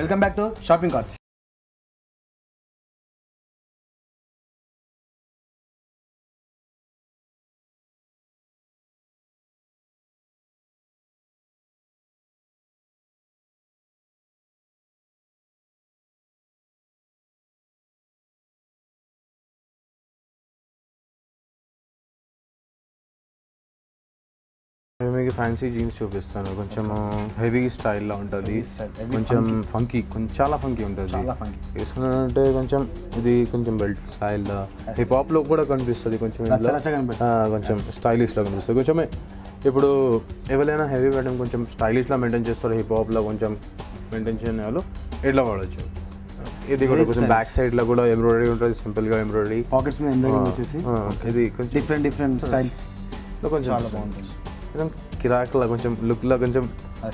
Welcome back to shopping carts నేను మీకు fancy jeans చూపిస్తాను కొంచెం హెవీ స్టైల్లో ఉంటుంది Heavy style, heavy కొంచెం ఫంకీ కొంచెం చాలా ఫంకీ ఉంటుంది చాలా funky. వేసుకున్నారంటే కొంచెం ఇది కొంచెం బెల్ట్ స్టైల్ హిప్ హాప్ లో కూడా కనిపిస్తుంది కొంచెం రచ్చ ఇందులో. రచ్చగా కనిపిస్తుంది. ఆ, కొంచెం స్టైలిష్ లో కనిపిస్తుంది కొంచెం ఇప్పుడు ఎవరైనా హెవీ మేడం కొంచెం స్టైలిష్ లా మెయింటైన్ చేస్తారు హిప్ హాప్ లో కొంచెం మెయింటైన్ చేయని వాళ్ళు ఇట్లా వాడచ్చు ఇది కూడా కొంచెం బ్యాక్ సైడ్ లో కూడా ఎంబ్రాయిడరీ ఉంటుంది సింపుల్ గా ఎంబ్రాయిడరీ పాకెట్స్ మీద ఎంబ్రాయిడింగ్ వచ్చేసి ఇది కొంచెం డిఫరెంట్ డిఫరెంట్ స్టైల్స్ లో కొంచెం చాలా బాగుంటుంది కొంచెం కిరాక్లా కొంచెం లుక్ లా కొంచెం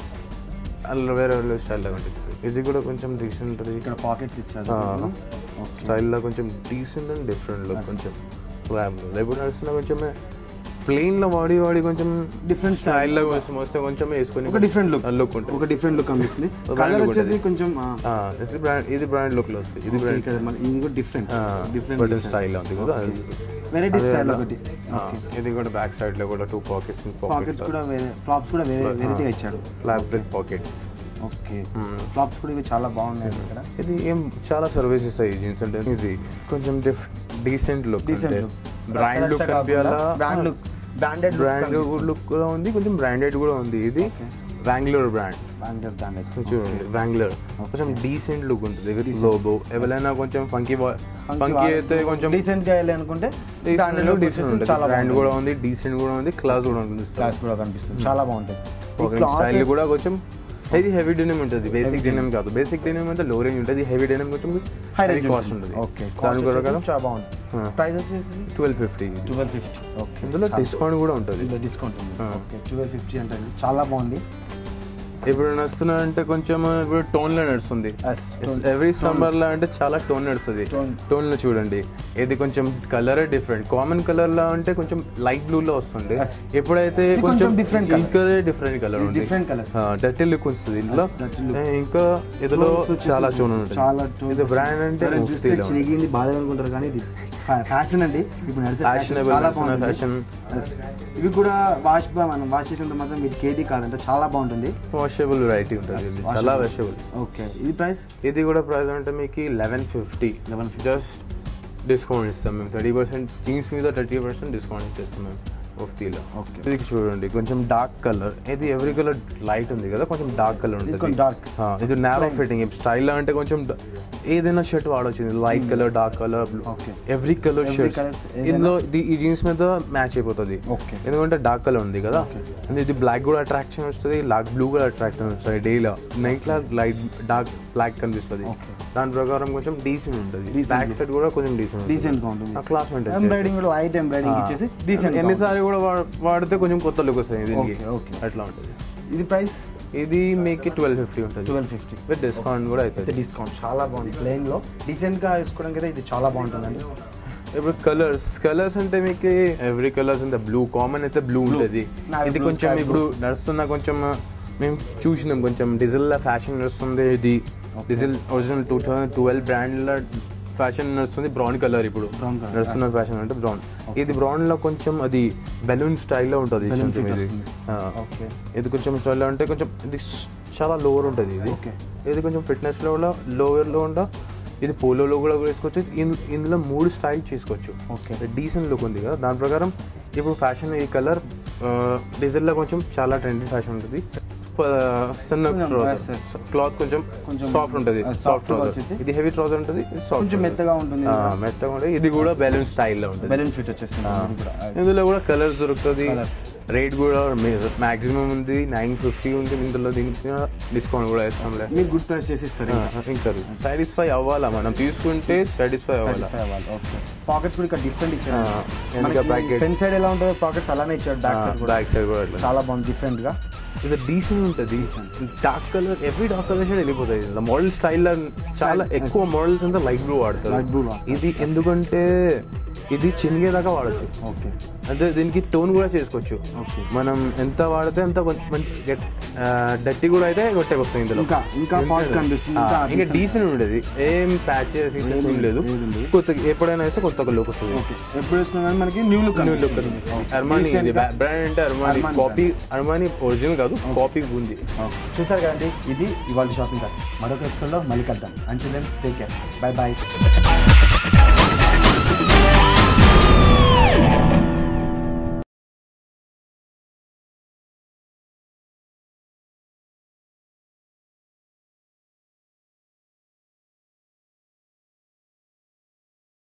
అలా వేరే వేరే స్టైల్లో ఉంటుంది ఇది కూడా కొంచెం డీసెంట్ ఉంటుంది ఇక్కడ పాకెట్స్ ఇచ్చారు స్టైల్లో కొంచెం డీసెంట్ అండ్ డిఫరెంట్ లుక్ కొంచెం ర్యామ్ ఇప్పుడు నడుస్తున్న కొంచెం ప్లెయిన్ లో వాడి వాడి కొంచెం Different style. స్టైల్లో కొంచెం వస్తే కొంచెం వేసుకొని ఒక different look. లుక్ ఉంటుంది ఒక డిఫరెంట్ లుక్ కనిపిస్తుంది brand కలర్ look వచ్చేసి ఉంటుంది. కొంచెం ఆ, ఆ, ఇది బ్రాండ్ ఇది బ్రాండ్ లుక్ లో వస్తుంది ఇది బ్రాండ్ ఇక్కడ మన- ఇది కూడా డిఫరెంట్ బటన్ డిఫరెంట్ స్టైల్ ఉంది కదా వెరైటీ అదే స్టైల్ అలా. ఒకటి ఆ, ఇది కూడా బ్యాక్ సైడ్ లో కూడా టూ పాకెట్స్ పాకెట్స్ పాకెట్స్ కూడా వేరే ఫ్లాప్స్ కూడా వేరే వెరైటీగా ఇచ్చాడు flap with pockets okay flaps కూడా ఇవి చాలా బాగున్నాయి ఇక్కడ ఇది ఏం చాలా సర్వీస్ ఇస్తాయి జీన్స్ అంటే ఇది కొంచెం డిఫ్ డీసెంట్ లుక్ Decent అంటే look. బ్రాండ్ లుక్ అనిపించాలా brand look branded brand look కూడా ఉంది కొంచెం బ్రాండెడ్ కూడా ఉంది ఇది వ్యాంగ్లర్ బ్రాండ్ బ్రాండెడ్ బ్రాండెడ్ చూడండి వ్యాంగ్లర్ కొంచెం డీసెంట్ లుక్ ఉంటుంది విత్ లోబో ఎవరైనా కొంచెం ఫంకీ ఫంకీ అయితే కొంచెం డీసెంట్ గా వెళ్ళి అనుకుంటే డీసెంట్ look డీసెంట్ వచ్చేసి ఉంటుంది చాలా బ్రాండ్ కూడా ఉంది డీసెంట్ కూడా ఉంది క్లాస్ కూడా ఉంటుంది క్లాస్ కూడా కనిపిస్తుంది చాలా బాగుంటుంది ఈ cloth స్టైల్ కూడా కొంచెం ఇది హెవీ డెనిమ్ ఉంటుంది బేసిక్ డెనిమ్ కాదు బేసిక్ డెనిమ్ అంటే లో రేంజ్ ఉంటుంది హెవీ డెనిమ్ కొంచెం హై హై రేంజ్ కాస్ట్ ఉంటుంది ఓకే దాని కూడా కదా చాలా బాగుంటుంది ప్రైస్ వచ్చేసి twelve fifty twelve fifty okay ఇందులో డిస్కౌంట్ కూడా ఉంటుంది ఇందులో డిస్కౌంట్ ఉంది ఓకే ట్వెల్వ్ ఫిఫ్టీ అంటే చాలా బాగుంది ఇప్పుడు నడుస్తున్నారంటే కొంచెం ఇప్పుడు టోన్ లో నడుస్తుంది Yes, ఎవ్రీ సమ్మర్ లో అంటే చాలా టోన్ నడుస్తుంది Tone. టోన్ లో చూడండి ఇది కొంచెం కలర్ డిఫరెంట్ కామన్ కలర్ లో అంటే కొంచెం లైట్ బ్లూ లో వస్తుంది Yes. ఎప్పుడైతే ఇది కొంచెం కొంచెం different colour. ఇంకా డిఫరెంట్ కలర్ ఉంది డిఫరెంట్ కలర్ డర్టీ లుక్ వస్తుంది ఇందులో dirty look. ఏ, ఇంకా ఇందులో చాలా టోన్ ఉంటుంది చాలా tone ఇది బ్రాండ్ అంటే ఎవరైనా చూస్తే ముఫ్తీలో ఉంటుంది. చిరిగింది బాధ అనుకుంటారు కానీ ఇది ఫ్యాషన్ అండి ఇప్పుడు నడిచే fashion Fashionable చాలా నడుస్తున్న బాగుంటుంది fashion. Yes. ఇవి కూడా వాష్ మనం వాష్ చేసినంత మాత్రం వీటికి ఏది కాదంటే చాలా బాగుంటుంది వాషబుల్ వెరైటీ ఉంటుంది ఇది చాలా వాషబుల్ ఓకే ఇది ప్రైస్ ఇది కూడా ప్రైస్ అంటే మీకు eleven fifty eleven just discount ఇస్తాం మేము థర్టీ పర్సెంట్ జీన్స్ మీద థర్టీ పర్సెంట్ డిస్కౌంట్ ఇచ్చేస్తాం మేము ముఫ్తీలో Okay. ఇది చూడండి కొంచెం డార్క్ కలర్ ఇది ఎవ్రీ కలర్ లైట్ ఉంది కదా కొంచెం డార్క్ కలర్ ఉంటుంది కొంచెం dark. ఆ, ఇది నేరో ఫిట్టింగ్ స్టైల్ అంటే కొంచెం డ- ఏదైనా షర్ట్ వాడచ్చు light colour dark colour Okay. Every colour shirts colours ఏదైనా- ఇందులో ఇది ఈ జీన్స్ మీద మ్యాచ్ అయిపోతుంది Okay. ఎందుకంటే డార్క్ కలర్ ఉంది కదా and ఇది బ్లాక్ కూడా అట్రాక్షన్ వస్తుంది లాక్ బ్లూ కూడా అట్రాక్షన్ వస్తుంది డేలో నైట్ లా లైట్ డార్క్ బ్లాక్ కనిపిస్తుంది దాని ప్రకారం కొంచెం డీసెంట్ ఉంటుంది బ్యాక్ సైడ్ కూడా కొంచెం డీసెంట్ డీసెంట్ గా ఉంటుంది క్లాస్ మెయింటైన్ ఎంబ్రాయిడింగ్ కూడా లైట్ ఎంబ్రాయిడింగ్ ఇచ్చేసి డీసెంట్ ఎన్నిసార్లు కూడా వా- వాడితే కొంచెం కొత్త లుక్ వస్తుంది దీనికి Okay, okay. అట్లా ఉంటుంది ఇది ప్రైస్ ఇది మీకు ట్వెల్వ్ ఫిఫ్టీ ఉంటుంది ట్వెల్వ్ ఫిఫ్టీ విత్ డిస్కౌంట్ కూడా అవుతుంది డిస్కౌంట్ చాలా బాగుంది ప్లెయిన్ లో డీసెంట్ గా వేసుకోవడానికి అయితే ఇది చాలా బాగుంటుందండి ఇప్పుడు కలర్స్ కలర్స్ అంటే మీకు ఎవ్రీ కలర్స్ ఇంత బ్లూ కామన్ అయితే బ్లూ ఉంటుంది Navy ఇది blue, కొంచెం sky ఇప్పుడు నడుస్తున్న కొంచెం మేము చూసినాం కొంచెం డిజిల్ ఫ్యాషన్ నడుస్తుంది ఇది Diesel original two thousand twelve brand fashion నడుస్తుంది బ్రౌన్ కలర్ ఇప్పుడు Brown colour. నడుస్తున్న ఫ్యాషన్ అంటే బ్రౌన్ ఇది బ్రౌన్ లో కొంచెం అది బెలూన్ స్టైల్లో ఉంటుంది Balloon కొంచెం fit ఇది వస్తుంది. ఆ. ఓకే ఇది కొంచెం స్టైల్లో అంటే కొంచెం ఇది స్- చాలా లోవర్ ఉంటుంది ఇది Okay. ఇది కొంచెం ఫిట్నెస్ లో కూడా లోవర్ లో ఉండ ఇది పోలోలో కూడా వేసుకోవచ్చు ఇన్- ఇందులో మూడు స్టైల్ చేసుకోవచ్చు ఓకే డీసెంట్ లుక్ ఉంది కదా దాని ప్రకారం ఇప్పుడు ఫ్యాషన్ ఈ కలర్ డీజిల్లో కొంచెం చాలా ట్రెండింగ్ ఫ్యాషన్ ఉంటుంది ప- సన్న yes, yes. క్లాత్ కొంచెం కొంచెం, సాఫ్ట్ ఉంటుంది uh, సాఫ్ట్ soft ట్రౌజర్ వచ్చేసి ఇది హెవీ ట్రౌజర్ ఉంటుంది ఇది సాఫ్ట్ కొంచెం మెత్తగా ఉంటుంది మెత్తగా ఉంటుంది ఇది కూడా బెలూన్ స్టైల్లో ఉంటుంది బెలూన్ ఫిట్ వచ్చేస్తుంది ఇది కూడా. ఇందులో కూడా కలర్స్ దొరుకుతుంది Colours. రేట్ కూడా మాక్సిమం ఉంది నైన్ ఫిఫ్టీ ఉంది ఇందులో దీనికి డిస్కౌంట్ కూడా ఇస్తాంలే మీకు గుడ్ ప్రైస్ చేసి ఇస్తారు ఇంకా సాటిస్ఫై అవ్వాలా మనం తీసుకుంటే సాటిస్ఫై అవ్వాలా సాటిస్ఫై అవ్వాలి ఓకే పాకెట్స్ కూడా ఇక్కడ డిఫరెంట్ ఆ, ఇచ్చారు వెనక bracket. ఫ్రంట్ సైడ్ ఎలా ఉంటుందో పాకెట్స్ అలానే ఇచ్చారు బ్యాక్ సైడ్ కూడా బ్యాక్ సైడ్ కూడా అట్లా చాలా బాగుంది డిఫరెంట్ గా ఇది డీసెంట్ ఉంటుంది dark colour every dark colour shade వెళ్ళిపోతుంది ఇలా మోడల్ స్టైల్ చాలా ఎక్కువ మోడల్స్ అంతా లైట్ బ్లూ వాడతారు Light blue వాడతారు. ఇది ఎందుకంటే ఇది చినిగేదాకా వాడచ్చు ఓకే అంటే దీనికి టోన్ కూడా చేసుకోవచ్చు ఓకే మనం ఎంత వాడితే అంత డట్టి కూడా అయితే గొట్టెకి వస్తుంది ఇందులో ఇంకా ఇంకా పాష్ కనిపిస్తుంది ఆ, ఇంకా ఇంకా డీసెంట్ ఉండేది ఏం ప్యాచెస్ ఏం లేదు కొత్త ఎప్పుడైనా వేస్తే కొత్త లుక్ వస్తుంది ఓకే ఎప్పుడు వేసుకున్నా కానీ మనకి new look new look Armani brand అంటే అర్మానీ కాపీ అర్మానీ ఒరిజినల్ కాదు కాపీ ఉంది చూసారు కదండి ఇది ఇవాళ షాపింగ్ కార్డ్ మరొక ఎపిసోడ్లో మళ్ళీ కలుద్దాం అంచులెన్స్ టేక్ కేర్ బై బాయ్